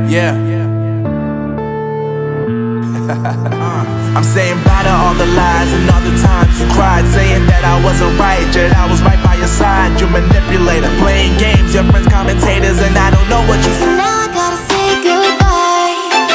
Yeah. I'm saying bye to all the lies and all the times you cried, saying that I wasn't right, yet I was right by your side. You manipulator, playing games, your friends commentators, and I don't know what you. Now I gotta say goodbye.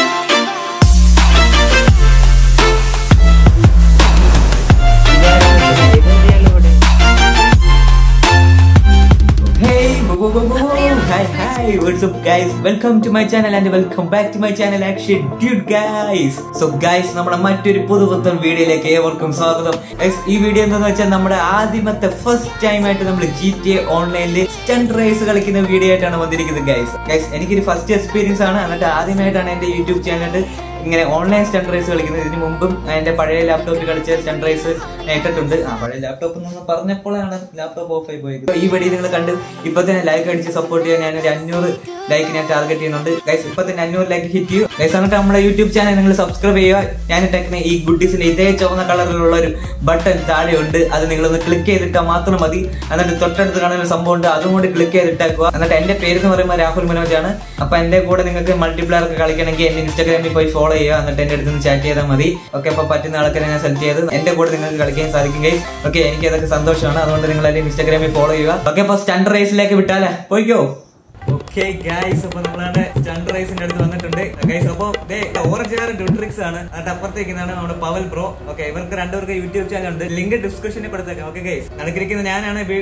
Hey, whoa, whoa, whoa, whoa. hi, hi, what's up, guys? Welcome to my channel and welcome back to my channel, Action Dude, guys. So, guys, നമ്മുടെ മറ്റൊരു പുതുപുത്തൻ വീഡിയോയിലേക്ക് ഏവർക്കും സ്വാഗതം Guys, ഈ video എന്താന്ന് വെച്ചാൽ നമ്മുടെ ആദ്യമത്തെ ഫസ്റ്റ് ടൈം ആയിട്ട് നമ്മൾ ജി ടി എ ഓൺലൈനിൽ സ്റ്റണ്ട് റേസ് കളിക്കുന്ന വീഡിയോ ആയിട്ടാണ് വന്നിരിക്കുന്നത് ഗൈസ് ഗൈസ് എനിക്കൊരു ഫസ്റ്റ് എക്സ്പീരിയൻസ് ആണ് എന്നിട്ട് ആദ്യമായിട്ടാണ് എന്റെ യൂട്യൂബ് ചാനൽ ഇങ്ങനെ ഓൺലൈൻ സ്റ്റണ്ട് റേസ് കളിക്കുന്നത് ഇതിന് മുമ്പും എന്റെ പഴയ ലാപ്ടോപ്പിൽ കളിച്ച സ്റ്റണ്ട് റേസ് ഇട്ടിട്ടുണ്ട് ആ പഴയ ലാപ്ടോപ്പ് എന്ന് പറഞ്ഞപ്പോഴാണ് ലാപ്ടോപ്പ് ഓഫ് ആയി പോയത് ഈ വീഡിയോ നിങ്ങൾ കണ്ട് ഇപ്പൊ തന്നെ ലൈക്ക് അടിച്ച് സപ്പോർട്ട് ചെയ്യാൻ ഞാൻ ഒരു അഞ്ഞൂറ് ലൈക്ക് ഞാൻ ടാർഗറ്റ് ചെയ്യുന്നുണ്ട് ഗൈസ് ഇപ്പൊ തന്നെ അഞ്ഞൂറ് ലൈക്ക് ഹിറ്റ് ചെയ്യൂ ഗൈസ് എന്നിട്ട് നമ്മുടെ യൂട്യൂബ് ചാനൽ നിങ്ങൾ സബ്സ്ക്രൈബ് ചെയ്യുക ഞാൻ ഇട്ടേക്കുന്ന ഈ ഗുഡീസിന്റെ ഇതേ ചുവന്ന കളറിലുള്ള ഒരു ബട്ടൺ താഴെയുണ്ട് അത് നിങ്ങളൊന്ന് ക്ലിക്ക് ചെയ്തിട്ടാൽ മാത്രം മതി എന്നിട്ട് തൊട്ടടുത്ത് കാണുന്ന ഒരു സംഭവം ഉണ്ട് അതും കൂടി ക്ലിക്ക് ചെയ്തിട്ടേക്കുക എന്നിട്ട് എന്റെ പേര് എന്ന് പറയുമ്പോൾ രാഹുൽ മനോജ് ആണ് അപ്പൊ എന്റെ കൂടെ നിങ്ങൾക്ക് മൾട്ടിപ്ലെയർ ഒക്കെ കളിക്കണമെങ്കിൽ എന്റെ ഇൻസ്റ്റാഗ്രാമിൽ പോയി ഫോളോ ചെയ്യുക എന്നിട്ട് എന്റെ അടുത്ത് നിന്ന് ചാറ്റ് ചെയ്താൽ മതി ഓക്കെ അപ്പൊ പറ്റുന്ന ആൾക്കാരെ ഞാൻ സെലക്ട് ചെയ്ത് എന്റെ കൂടെ നിങ്ങൾക്ക് കളിക്കാൻ സാധിക്കും ഗൈസ് ഓക്കെ എനിക്ക് അതൊക്കെ സന്തോഷമാണ് അതുകൊണ്ട് നിങ്ങൾ എന്റെ ഇൻസ്റ്റാഗ്രാമിൽ ഫോളോ ചെയ്യുക ഓക്കെ അപ്പൊ സ്റ്റണ്ട് റേസിലേക്ക് വിട്ടാലേ പോയിക്കോ ഓക്കെ ഗൈസ് അപ്പൊ നമ്മളാണ് സ്റ്റണ്ട് റൈസിന്റെ അടുത്ത് വന്നിട്ടുണ്ട് ഗൈസ് അപ്പൊ ഓറഞ്ച് കളർ ഡ്യൂട്രിക്സ് ആണ് അതിന്റെ അപ്പുറത്തേക്കാണ് നമ്മുടെ പവൽ ബ്രോ ഓക്കെ ഇവർക്ക് രണ്ടുപേർക്ക് യൂട്യൂബ് ചാനൽ ഉണ്ട് ലിങ്ക് ഡിസ്ക്രിപ്ഷനിൽ കൊടുത്തേക്കാം ഓക്കെ ഗൈസ് നടക്കിരിക്കുന്ന ഞാനാണ് വീ-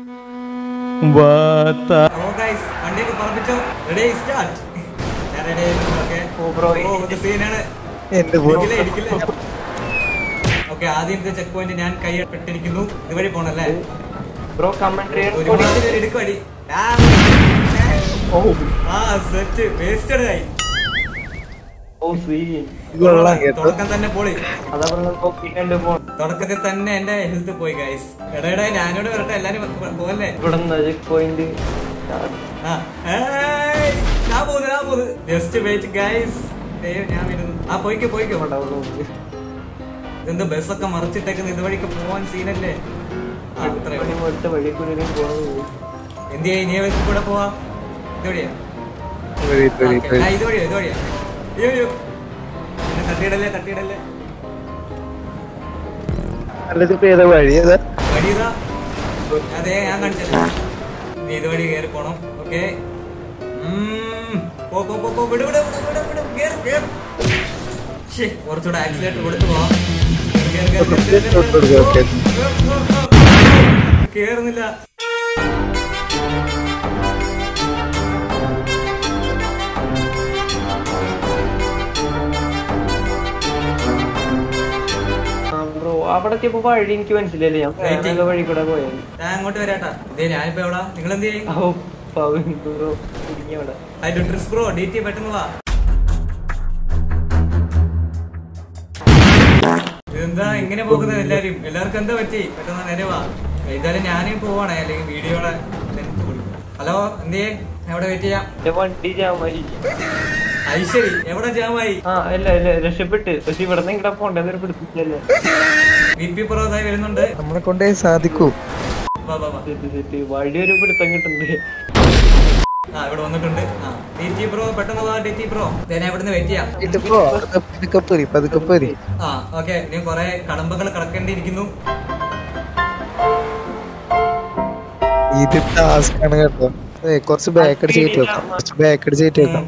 ഓ ഗൈസ് വണ്ടിയൊക്കെ പറപ്പിച്ചോ റെഡി സ്റ്റാർട്ട് ഞാൻ റെഡി ഓക്കെ ഓ ഇത് സീനാണ് ഇടിക്കില്ല, ഇടിക്കില്ല. ഓക്കെ ആദ്യത്തെ ചെക്ക് പോയിന്റ് ഞാൻ കൈപ്പെട്ടിരിക്കുന്നു ഇതുവഴി പോണല്ലേ ബ്രോ കമന്ററി ഒരുപാട് പേര് എടുക്കുവടി ആ, ആ സെറ്റ് വേസ്റ്റഡ് ആയി ഓ സീൻ തുടക്കം തന്നെ പോളി അതാ പറഞ്ഞ നോക്കിട്ടുണ്ട് പോ തുടക്കത്തിൽ തന്നെ എന്റെ ഹെൽത്ത് പോയി ഗൈസ് എടാ എടാ ഞാനോട് വരട്ടെ എല്ലാരും പോ- പോവല്ലേ ഇവിടെ ചെക്ക് പോയിന്റ് ആ ഏയ്, ഞാൻ പോകുന്നു ഞാൻ പോകുന്നു ജസ്റ്റ് വെയിറ്റ് ഗൈസ് ഞാൻ വരുന്നു ആ പോയിക്കോ പോയിക്കോ ഇതെന്താ ബസ്സൊക്കെ മറിച്ചിട്ടേക്കുന്ന ഇതുവഴിക്ക് പോവാൻ സീനല്ലേ ആ അത്രേ ഉള്ളൂ. ഒറ്റ വഴി കൂടി പോകുന്നത് എന്ത് ചെയ്യാ ഇനി വെച്ച് കൂടെ പോവാ ഇതുവഴിയാ ഓക്കേ. ആ, ഇതുവഴിയാ ഇതുവഴിയാ അയ്യോ അയ്യോ എന്നെ തട്ടിയിടല്ലേ തട്ടിയിടല്ലേ ഏതാ വഴി ഏതാ വഴിയതാ അതെ ഞാൻ കാണിച്ചത് നീ ഇതുവഴി കയറി പോണം ഓക്കെ പോ പോ പോ പോ വിട് വിട് വിട് വിട് വിട് കേറ് കേറ് ശ്ശേ, കുറച്ചുകൂടെ ആക്സിലേറ്റർ കൊടുത്തു പോവാം കേറ്, കേറ്, കേറ്, കേറ്, കേറ്, കേറ്. കേറുന്നില്ല ബ്രോ അവിടെ എത്തിയപ്പോ വഴി എനിക്ക് മനസ്സിലായില്ലേ ഞാൻ Waiting. വേറെ വഴി കൂടെ പോയത് ഞാൻ അങ്ങോട്ട് വരാട്ടാ ഇതേ ഞാനിപ്പോ എവിടാ നിങ്ങൾ എന്ത് ചെയ്യും ഓ പവൻ ബ്രോ കുടുങ്ങി അവിടെ അതിന്റെ ട്രിസ് ബ്രോ ഡി ടി പെട്ടെന്ന് വാ ഇതെന്താ ഇങ്ങനെ പോകുന്നത് എല്ലാരും എല്ലാവർക്കും എന്താ പറ്റി പെട്ടെന്ന് നേരെ വാ ഏതായാലും ഞാനേ പോവാണേ അല്ലെങ്കിൽ വീഡിയോയുടെ ലെങ്ത് കൊടുക്കും ഹലോ എന്തേ എവിടെ വെയിറ്റ് ചെയ്യാം എന്റെ വണ്ടി ജാമായി ഐശ്വരി എവിടെ ജാമായി ആ അല്ല അല്ല രക്ഷപ്പെട്ട് പക്ഷെ ഇവിടെ നിന്ന് ഇങ്ങടെ പോണ്ടെന്നൊരു പിടിപ്പിച്ചല്ലേ വി പി പുറത്തായി വരുന്നുണ്ട് നമ്മളെ കൊണ്ടേ സാധിക്കൂ വാ വാ വാ സെറ്റ് സെറ്റ് വഴി ഒരു പിടുത്തം കിട്ടുന്നുണ്ട് ആ ഇവിടെ വന്നിട്ടുണ്ട് ആ ഡി ടി ബ്രോ പെട്ടെന്ന് വാ ഡി ടി ബ്രോ ഞാൻ ഇവിടുന്ന് വെയിറ്റ് ചെയ്യാം ഇതിപ്പോ പതുക്കെ പോരി പതുക്കെ പോരി ആ ഓക്കെ ഇനി കുറെ കടമ്പകൾ കിടക്കേണ്ടിയിരിക്കുന്നു ഇത് ടാസ്ക് ആണ് കേട്ടോ ഏ കുറച്ച് ബാക്ക് അടിച്ച് കയറ്റി വെക്കാം കുറച്ച് ബാക്ക് അടിച്ച് കയറ്റി വെക്കാം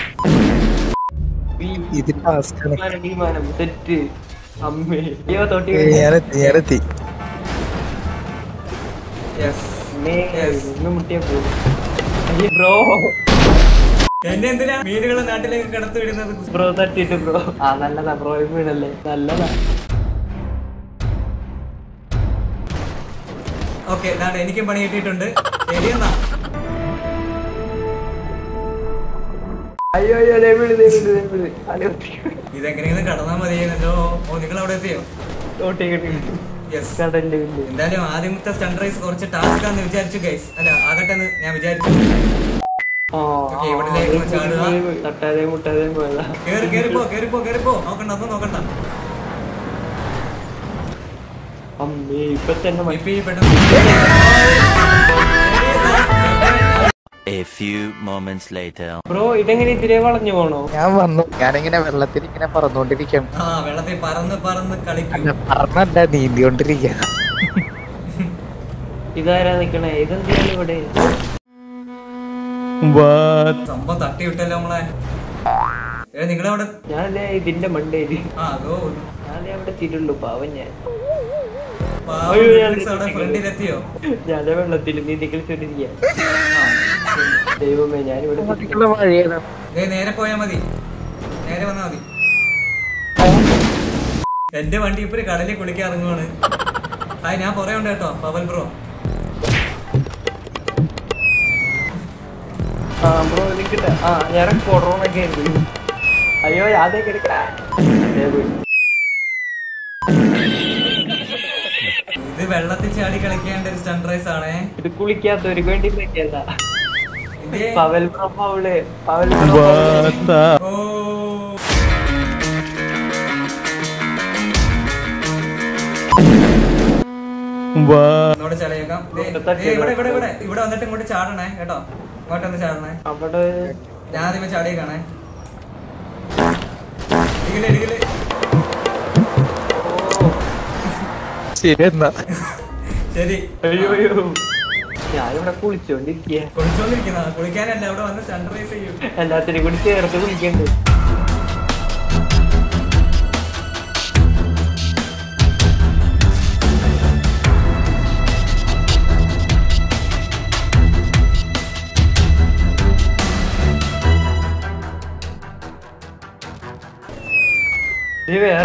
ഇത് ടാസ്ക് ആണ് വിമാനം സെറ്റ് അമ്മേ അയ്യോ തൊട്ടി ഏ, ഞാനെത്തി ഞാനെത്തി യെസ് അമ്മേ, ഒന്ന് മുട്ടിയാ പോകും ബ്രോ എന്നെ എന്തിനാ മീനുകളെ നാട്ടിലേക്ക് കടത്തി വിടുന്നത് ബ്രോ തട്ടിട്ട് ബ്രോ ആ നല്ലതാ ബ്രോ വീണല്ലേ നല്ലതാ ഓക്കെ ഇതാണ് എനിക്കും പണി കിട്ടിയിട്ടുണ്ട് ശരി എന്നാ അയ്യോ അയ്യോ ദേ വീട് ദേ വീട് ദേ വീട് അടി ഇതെങ്ങനെയെങ്കിലും കടന്നാൽ മതിയെന്നല്ലോ ഓ നിങ്ങൾ അവിടെ എത്തിയോ തോട്ടി കിട്ടി യെസ് കടലിന്റെ വീട് എന്തായാലും ആദ്യമത്തെ സൺറൈസ് കുറച്ച് ടാസ്ക് ആണെന്ന് വിചാരിച്ചു ഗൈസ് അല്ല ആകട്ടെ എന്ന് ഞാൻ വിചാരിച്ചു ആ ഓക്കേ, ഇവിടിലേക്ക് ഒന്ന് ചാടുക. തട്ടാതെയും മുട്ടാതെയും പോയതാ കേറി കേറിപ്പോ കേറിപ്പോ കേറിപ്പോ നോക്കണ്ട ഒന്നും നോക്കണ്ട അമ്മേ ഇപ്പൊ തന്നെ മ- ഇപ്പൊ ഈ പെട്ടെന്ന് A few moments later. Bro ഇതെങ്ങനെ ഇതിലെ വളഞ്ഞു പോണോ ഞാൻ വന്നു ഞാനിങ്ങനെ വെള്ളത്തിൽ ഇങ്ങനെ പറന്നുകൊണ്ടിരിക്കാം ആ വെള്ളത്തിൽ പറന്ന് പറന്ന് കളിക്കും അല്ല പറന്നല്ല നീന്തിക്കൊണ്ടിരിക്കുക ഇതാരാ നിക്കണേ ഇതെന്തിനാണ് ഇവിടെ സംഭവം തട്ടി വിട്ടല്ലോ നമ്മളെ ഏ നിങ്ങളവിടെ ഞാനല്ലേ ഇതിന്റെ മണ്ടേല് ആ അതോ ഞാനേ അവിടെ തിരുള്ളൂ പാവം ഞാൻ പാവം അയ്യോ, ഞാൻ ബിൽസ് അവിടെ ഫ്രണ്ടിലെത്തിയോ ഞാനേ വെള്ളത്തിൽ നീന്തി കളിച്ചോണ്ടിരിക്കുക ആ ശരി. ദൈവമേ ഞാനിവിടെ അങ്ങോട്ടേക്കുള്ള വഴി ഏതാണ് ദേ നേരെ പോയാ മതി നേരെ വന്നാ മതി എന്റെ വണ്ടി ഇപ്പൊ കടലിൽ കുളിക്കാൻ ഇറങ്ങുവാണ് ഹായ് ഞാൻ പുറകെ ഉണ്ട് കേട്ടോ പവൻ ബ്രോ ആ ബ്രോ നിൽക്കണ്ട ആ ഞാൻ കൊറോണൊക്കെ ഉണ്ട് അയ്യോ അതേ കിടക്കാ ഇത് വെള്ളത്തിൽ ചാടി കളിക്കേണ്ട ഒരു സൺറൈസ് ആണേ ഇത് കുളിക്കാത്തവർക്ക് വേണ്ടി പറ്റിയതാ ഇതേ പവൽ ബ്രോ പവള് പവൽ ബ്രോ പവള്. ഓ ഒന്നുകൂടെ ചടയേക്കാം ദേ, ദേ, ഇവിടെ ഇവിടെ ഇവിടെ ഇവിടെ വന്നിട്ട് ഇങ്ങോട്ട് ചാടണേ കേട്ടോ ഇങ്ങോട്ട് ഒന്ന് ചാടണേ അവിടെ ഞാൻ ആദ്യമേ ചാടിയേക്കാണേ ഇടിക്കല് ഇടിക്കല് ശരി എന്നാ ശരി അയ്യോ അയ്യോ ഞാനിവിടെ കുളിച്ചോണ്ടിരിക്കുക കുളിച്ചോണ്ടിരിക്കുന്ന കുളിക്കാനല്ല അവിടെ വന്ന് സൺറൈസ് ചെയ്യും എല്ലാത്തിനും കൂടി ചേർത്ത് കുളിക്കണ്ട് ഇത് വേറെ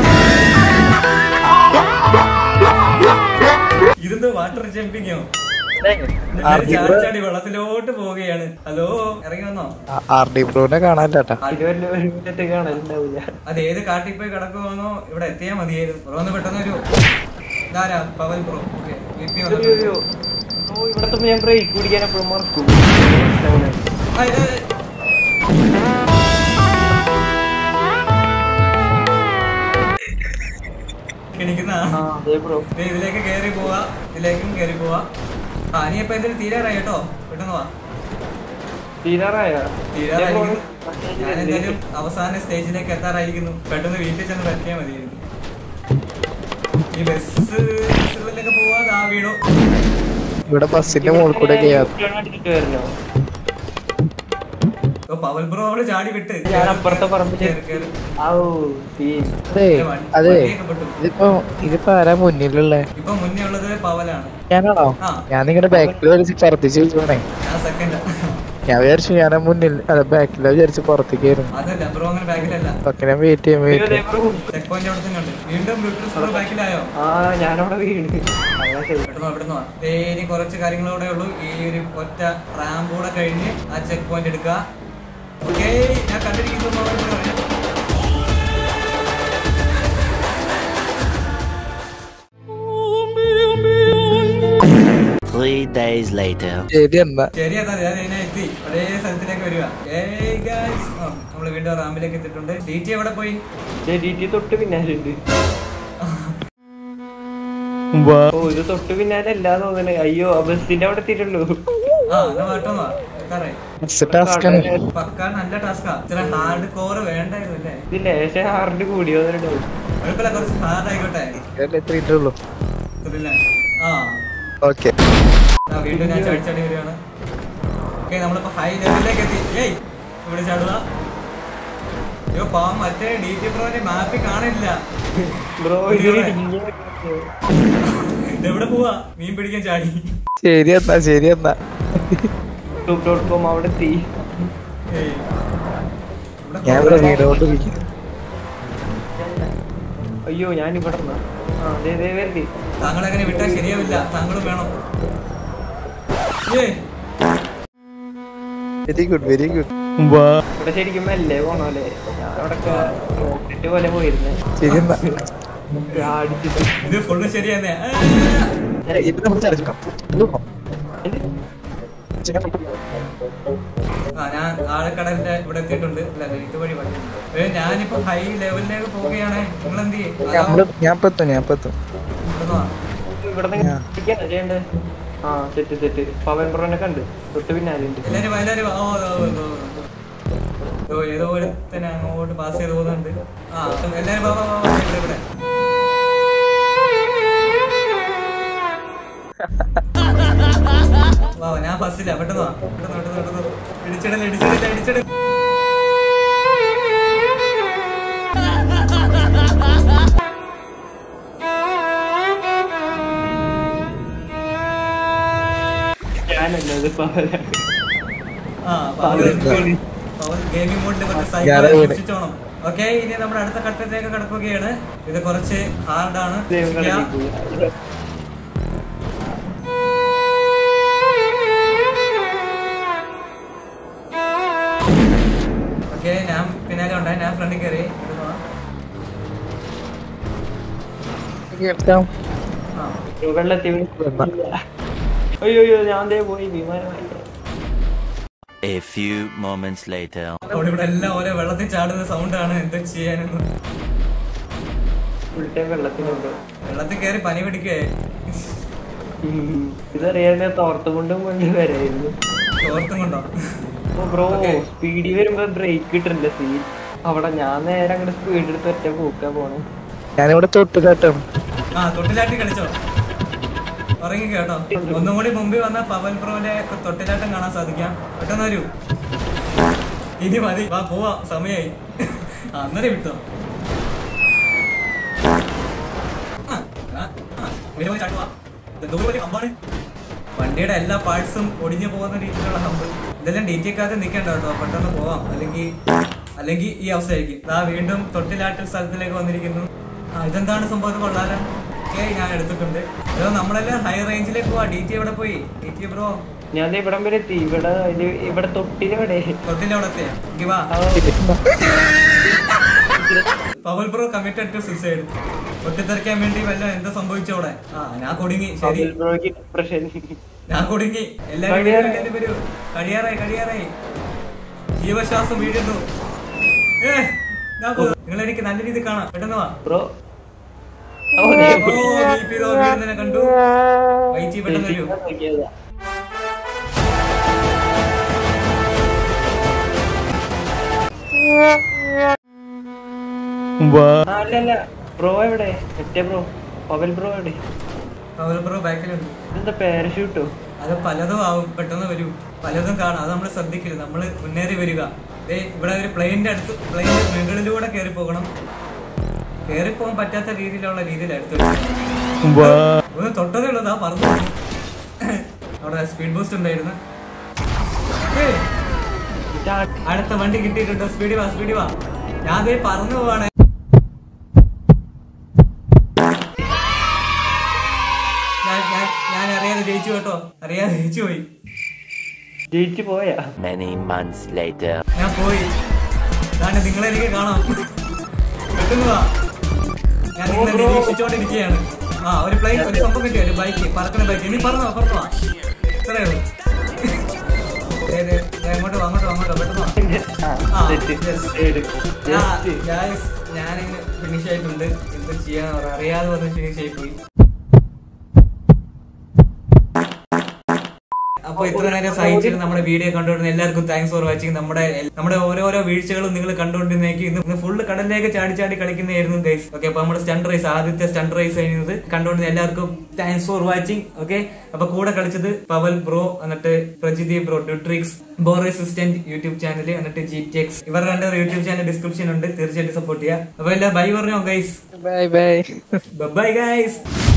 ഇതെന്തോ വാട്ടർ ജമ്പിങ്ങോ ആ, ചാടി ചാടി വെള്ളത്തിലോട്ട് പോവുകയാണ് ഹലോ ഇറങ്ങി വന്നോ ആർ ഡി ബ്രോനെ കാണാനില്ലാട്ടാ ഇത് വല്ല ഒരു മിനിറ്റ് കാണലുണ്ടാവില്ല അത് ഏത് കാട്ടിൽ പോയി കിടക്കുവാന്നോ ഇവിടെ എത്തിയാ മതിയായിരുന്നു ബ്രോ ഒന്ന് പെട്ടെന്ന് ഒരു ഇതാരാ പവൻ ബ്രോ ഓക്കെ അയ്യോ, അയ്യോ. ഓ ഇവിടത്തെ ഞാൻ ബ്രേക്ക് കുടിക്കാൻ എപ്പോഴും മറക്കും ക്ഷണിക്കുന്ന ആ അതെ ബ്രോ ഇതിലേക്ക് കയറി പോവാ ഇതിലേക്കും കയറി പോവാ ആ നീ ഇപ്പൊ എന്തെങ്കിലും തീരാറായി കേട്ടോ പെട്ടെന്ന് വാ തീരാറായ തീരാറായിരിക്കുന്നു ഞാൻ എന്തായാലും അവസാന സ്റ്റേജിലേക്ക് എത്താറായിരിക്കുന്നു പെട്ടെന്ന് വീട്ടിൽ ചെന്ന് പറ്റിയാ മതിയായിരുന്നു ഈ ബസ് ബസ്സിലൊക്കെ പോവാ ദാ വീണു ഇവിടെ ബസ്സിന്റെ മുകളിൽ കൂടെ ഒക്കെ യാത്ര വരണോ ഓ പവൽ ബ്രോ അവള് ചാടി വിട്ട് ഞാൻ അപ്പുറത്തെ പറമ്പിൽ കേറ്, കേറ്. ഔ സീൻ അതെ അതെ ഇതിപ്പോ ഇതിപ്പോ ആരാ മുന്നിലുള്ള ഇപ്പൊ മുന്നേ ഉള്ളത് പവലാണ് ഞാനാണോ ആ. ഞാനിങ്ങനെ ബാക്കിൽ വലിച്ച് ഛർദ്ദിച്ച് വെച്ചോണേ ഞാൻ സെക്കൻഡ് ഞാൻ വിചാരിച്ചു ഞാനാ മുന്നിൽ അല്ല ബാക്കിലാ വിചാരിച്ച് പുറത്തേക്കായിരുന്നു അതല്ല ബ്രോ അങ്ങനെ ബാക്കിലല്ല ഓക്കെ ഞാൻ വെയിറ്റ് ചെയ്യാൻ വെയിറ്റ് ചെയ്യാം ചെക്ക് പോയിന്റ് അവിടെ തന്നെ ഉണ്ട് വീണ്ടും ബ്ലൂട്ടൂത്ത് ബ്രോ ബാക്കിലായോ ആ ഞാനവിടെ വീണ് അങ്ങനെ ശരി. ഇവിടുന്ന് ഇവിടുന്ന് വാ. ദേ ഇനി കുറച്ച് കാര്യങ്ങളൂടെ ഉള്ളൂ ഈ ഒരു ഒറ്റ റാമ്പ് കൂടെ കഴിഞ്ഞ് ആ ചെക്ക് പോയിന്റ് എടുക്കുക ഓക്കേ ഞാൻ കണ്ടിരിക്കുന്നു Pavan bro. Three days later. ശരി എന്നാ ശരി എന്നാ ഞാൻ ഇതിനെ എത്തി ഒരേ സ്ഥലത്തിലേക്ക് വരിക ഏയ് ഗൈസ് നമ്മള് വീണ്ടും റാമ്പിലേക്ക് എത്തിയിട്ടുണ്ട് ഡി ടി എവിടെ പോയി ശരി തൊട്ട് പിന്നാലെ ഉണ്ട് ഓ ഇത് തൊട്ട് പിന്നാലെ അല്ലാ തോന്നണേ അയ്യോ ആ ബസ്സിന്റെ അവിടെ എത്തിയിട്ടുള്ളൂ ആ എന്നാ മാറ്റം വാ എത്താറേ ബസ് ടാസ്ക് ആണ് പക്ക നല്ല ടാസ്കാ ഇത്ര ഹാർഡ് കോർ വേണ്ടായിരുന്നു അല്ലേ ഇത് ലേശം ഹാർഡ് കൂടി വന്നിട്ടുണ്ടാവും കുഴപ്പമില്ല കുറച്ച് ഹാർഡ് ആയിക്കോട്ടെ എത്തിയിട്ടേ ഉള്ളൂ ഇതില്ല. ആ ഓക്കെ ദാ വീണ്ടും ഞാൻ ചാടി ചാടി വരികയാണ് ഓക്കെ നമ്മളിപ്പോ ഹൈ ലെവലിലേക്ക് എത്തി ഏയ് ഇവിടെ ചാടുക അയ്യോ പാവം മറ്റേ ഡി ടി പ്രോന്റെ മാപ്പിൽ കാണില്ല ബ്രോ ഇത് ഇവിടെ. ഇടിഞ്ഞ് ഇതെവിടെ പോവാ മീൻ പിടിക്കാൻ ചാടി ശരി എന്നാ ശരി എന്നാ യൂട്യൂബ് ഡോട്ട് കോം അവിടെ എത്തി ഏയ്. ഇവിടെ ഞാൻ ഇവിടെ വീടുകൊണ്ടിരിക്കുന്നു അയ്യോ ഞാൻ ഇവിടെ ആ അതെ അതെ വരണ്ടി താങ്കളെങ്ങനെ വിട്ടാൽ ശരിയാവില്ല താങ്കളും വേണം ഏയ് വെരി ഗുഡ് വെരി ഗുഡ് ഇവിടെ ശരിക്കും മെല്ലെ പോണോലെ ഞാൻ അവിടെ റോക്കറ്റ് പോലെ പോയിരുന്നേ ശരി എന്നാ അടിച്ചിട്ട് ഇത് ഫുള്ള് ശരിയാന്നേ ആ. ഇത് നമുക്ക് ചടച്ചേക്കാം. ആ ഞാൻ ആഴക്കടലിന്റെ ഇവിടെ എത്തിയിട്ടുണ്ട് അല്ല ഇത് വഴി വഴി ഏ ഞാനിപ്പോ ഹൈ ലെവലിലേക്ക് പോവുകയാണേ നിങ്ങൾ എന്ത് ചെയ്യും അതോ നമ്മള് ഞാൻ ഇപ്പൊ എത്തും ഞാൻ ഇപ്പൊ എത്തും ഇവിടുന്ന് വാ. ഇവിടെ ചെയ്യണ്ടേ ആ സെറ്റ് സെറ്റ് പവൻ ബ്രോനെ കണ്ട് തൊട്ട് പിന്നാലെ ഉണ്ട് എല്ലാരും വാ, എല്ലാരും വാ. ഓ, ഓ, ഓ, ഓ, ഓ. ഓ, ഏതോ ഒരുത്തനെ അങ്ങോട്ട് പാസ് ചെയ്ത് പോകുന്നുണ്ട് ആ അപ്പം എല്ലാരും വാ, വാ, വാ, വാ, ഇവിടെ, ഇവിടെ. വാ വാ, ഞാൻ ഫസ്റ്റില്ല പെട്ടെന്ന് വാ പെട്ടെന്ന് പെട്ടെന്ന് പെട്ടെന്ന് ഇടിച്ചിടൽ ഇടിച്ചിടില്ല ഇടിച്ചിടൽ ഞാനല്ല ഇത് പവല ആ ഗെയിമിംഗ് മോഡിൽ കുറച്ച് ഞാനാ സൈക്കിൾ വീണ്. സൂക്ഷിച്ചോണം ഓക്കെ ഇനി നമ്മുടെ അടുത്ത ഘട്ടത്തിലേക്ക് കടക്കുകയാണ് ഇത് കുറച്ച് ഹാർഡാണ് ദൈവം കളിപ്പിക്കുക ഓക്കെ ഞാൻ പിന്നാലെ ഉണ്ടായി ഞാൻ ഫ്രണ്ടിൽ കയറി ഇവിടുന്ന് വാ. കേൾക്കാം ആ വെള്ളത്തിൽ അയ്യോ അയ്യോ ഞാൻ ദേ പോയി വിമാനമായി A few moments later. അവിടെ ഇവിടെ എല്ലാം ഓരോ വെള്ളത്തിൽ ചാടുന്ന സൗണ്ടാണ് എന്താ ചെയ്യാനെന്ന് ഫുൾ ടൈം വെള്ളത്തിലുണ്ടോ വെള്ളത്തിൽ കയറി പനി പിടിക്കേ ഇതറിയാതെ തോർത്തുകൊണ്ടും കൊണ്ട് വരായിരുന്നു തോർത്തും കൊണ്ടോ ബ്രോ Okay. സ്പീഡിൽ വരുമ്പോ ബ്രേക്ക് കിട്ടില്ല സീൻ അവിടെ ഞാൻ നേരെ അങ്ങോട്ട് സ്പീഡ് എടുത്ത് ഒറ്റ പോക്കാ പോണേ ഞാനിവിടെ തൊട്ട് കേട്ടോ ആ തൊട്ടിലാട്ടി കളിച്ചോ ഉറങ്ങി കേട്ടോ ഒന്നും കൂടി മുമ്പിൽ വന്ന പവൻ പ്രോന്റെ തൊട്ടിലാട്ടം കാണാൻ സാധിക്കാം പെട്ടെന്ന് വരൂ ഇനി മതി വാ പോവാ സമയായി ആ, അന്നേരം വിട്ടോ ആ, ആ, ആ, ഇവര് പോയി ചാടുവാ. ഇതെന്തോ വലിയ ഹമ്പാണ്. വണ്ടിയുടെ എല്ലാ പാർട്സും ഒടിഞ്ഞു പോകുന്ന രീതിയിലുള്ള ഹമ്പ് ഇതെല്ലാം ഡി ടി കാത്ത് നിൽക്കണ്ട കേട്ടോ പെട്ടെന്ന് പോവാം അല്ലെങ്കിൽ അല്ലെങ്കിൽ ഈ അവസ്ഥയായിരിക്കും ദാ വീണ്ടും തൊട്ടിലാട്ടൽ സ്ഥലത്തിലേക്ക് വന്നിരിക്കുന്നു ആ ഇതെന്താണ് സംഭവം ഇത് കൊള്ളാലോ ഓക്കെ ഞാൻ എടുത്തിട്ടുണ്ട് അതോ നമ്മളെല്ലാം ഹൈ റേഞ്ചിലേക്ക് പോവാ ഡി ടി എവിടെ പോയി ഡി ടി ബ്രോ ഞാൻ ദേ ഇവിടം വരെ എത്തി ഇവിടെ ഇത് ഇവിടെ തൊട്ടിലെവിടെ തൊട്ടിൽ എവിടത്തെ എങ്കി വാ Pavel bro committed to suicide പൊട്ടിത്തെറിക്കാൻ വേണ്ടി വല്ല എന്താ സംഭവിച്ചോടെ ആ ഞാൻ കുടുങ്ങി ശരി ഡിപ്രഷൻ ഞാൻ കുടുങ്ങി എല്ലാരും വരൂ, കഴിയാറായി. എല്ലാരും വരൂ കഴിയാറായി കഴിയാറായി ജീവശ്വാസം വീഴുന്നു ഏ നിങ്ങൾ എനിക്ക് നല്ല രീതിയിൽ കാണാം പെട്ടെന്ന് വാ ബ്രോ ഓ ബി പി വീഴുന്നതിനെ കണ്ടു വൈറ്റി പെട്ടെന്ന് വരൂ അല്ലല്ല ബ്രോ എവിടെ മറ്റേ ബ്രോ പവൽ ബ്രോ എവിടെ പവൽ ബ്രോ ബാക്കിലുണ്ട് ഇതെന്താ പാരഷൂട്ടോ അത് പലതും ആവും പെട്ടെന്ന് വരൂ പലതും കാണാം അത് നമ്മൾ ശ്രദ്ധിക്കരുത് നമ്മൾ മുന്നേറി വരിക ദേ ഇവിടെ ഒരു പ്ലെയിനിന്റെ അടുത്ത് പ്ലെയിനിന്റെ മുകളിലൂടെ കയറി പോകണം കയറി പോകാൻ പറ്റാത്ത രീതിയിലുള്ള രീതിയിൽ എടുത്തു ഒന്ന് തൊട്ടതേ ഉള്ളൂ ആ പറഞ്ഞു അവിടെ സ്പീഡ് ബൂസ്റ്റ് ഉണ്ടായിരുന്നു ഏയ്, അടുത്ത വണ്ടി കിട്ടിയിട്ടുണ്ട് സ്പീഡ് വാ സ്പീഡ് വാ ഞാൻ അതേ പറന്നു പോവാണ് ഞാൻ ഞാൻ ഞാൻ അറിയാതെ ജയിച്ചു കേട്ടോ അറിയാതെ ജയിച്ചു പോയി ജയിച്ചു പോയാ Many months later. ഞാൻ പോയി ഞാൻ നിങ്ങളെ എനിക്ക് കാണാം പെട്ടെന്ന് വാ ഞാൻ നിങ്ങളെ നിരീക്ഷിച്ചോണ്ടിരിക്കുകയാണ് ആ ഒരു പ്ലെയിൻ ഒരു സംഭവം കിട്ടിയ ഒരു ബൈക്ക് പറക്കുന്ന ബൈക്ക് ഇനി പറഞ്ഞോ പറഞ്ഞോ വാ. ഇത്രയേ ഉള്ളൂ ദേ, ദേ, ദേ, അങ്ങോട്ട് വാ, അങ്ങോട്ട് വാ, അങ്ങോട്ട് വാ, പെട്ടെന്ന് വാ. ആ, yes. ആ, guys, ഞാനിങ്ങനെ ഫിനിഷ് ആയിട്ടുണ്ട് എന്ത് ചെയ്യാന്ന് പറയാ അറിയാതെ വന്ന് ഫിനിഷ് ആയി പോയി അപ്പൊ ഇത്ര നേരം സഹിച്ചിട്ട് നമ്മുടെ വീഡിയോ കണ്ടുകൊണ്ടിരുന്ന എല്ലാവർക്കും താങ്ക്സ് ഫോർ വാച്ചിങ് നമ്മുടെ നമ്മുടെ ഓരോരോ വീഴ്ചകളും നിങ്ങൾ കണ്ടുകൊണ്ടിരുന്നേക്ക് ഇന്ന് ഫുള്ള് കടലിലേക്ക് ചാടി ചാടി കളിക്കുന്നതായിരുന്നു ഗൈസ് ഓക്കെ അപ്പൊ നമ്മുടെ സ്റ്റണ്ട് റൈസ് ആദ്യത്തെ സ്റ്റണ്ട് റൈസ് ചെയ്യുന്നത് കണ്ടുകൊണ്ടിരുന്ന എല്ലാവർക്കും താങ്ക്സ് ഫോർ വാച്ചിങ് ഓക്കെ അപ്പൊ കൂടെ കളിച്ചത് പവൽ ബ്രോ എന്നിട്ട് പ്രജിതി ബ്രോ ഡ്യൂട്രിക്സ് ബോർ അസിസ്റ്റന്റ് യൂട്യൂബ് ചാനൽ എന്നിട്ട് ജി ടി എക്സ് ഇവർ രണ്ട് യൂട്യൂബ് ചാനൽ ഡിസ്ക്രിപ്ഷൻ ഉണ്ട് തീർച്ചയായിട്ടും സപ്പോർട്ട് ചെയ്യുക അപ്പൊ എല്ലാം ബൈ പറഞ്ഞോ guys bye bye bye guys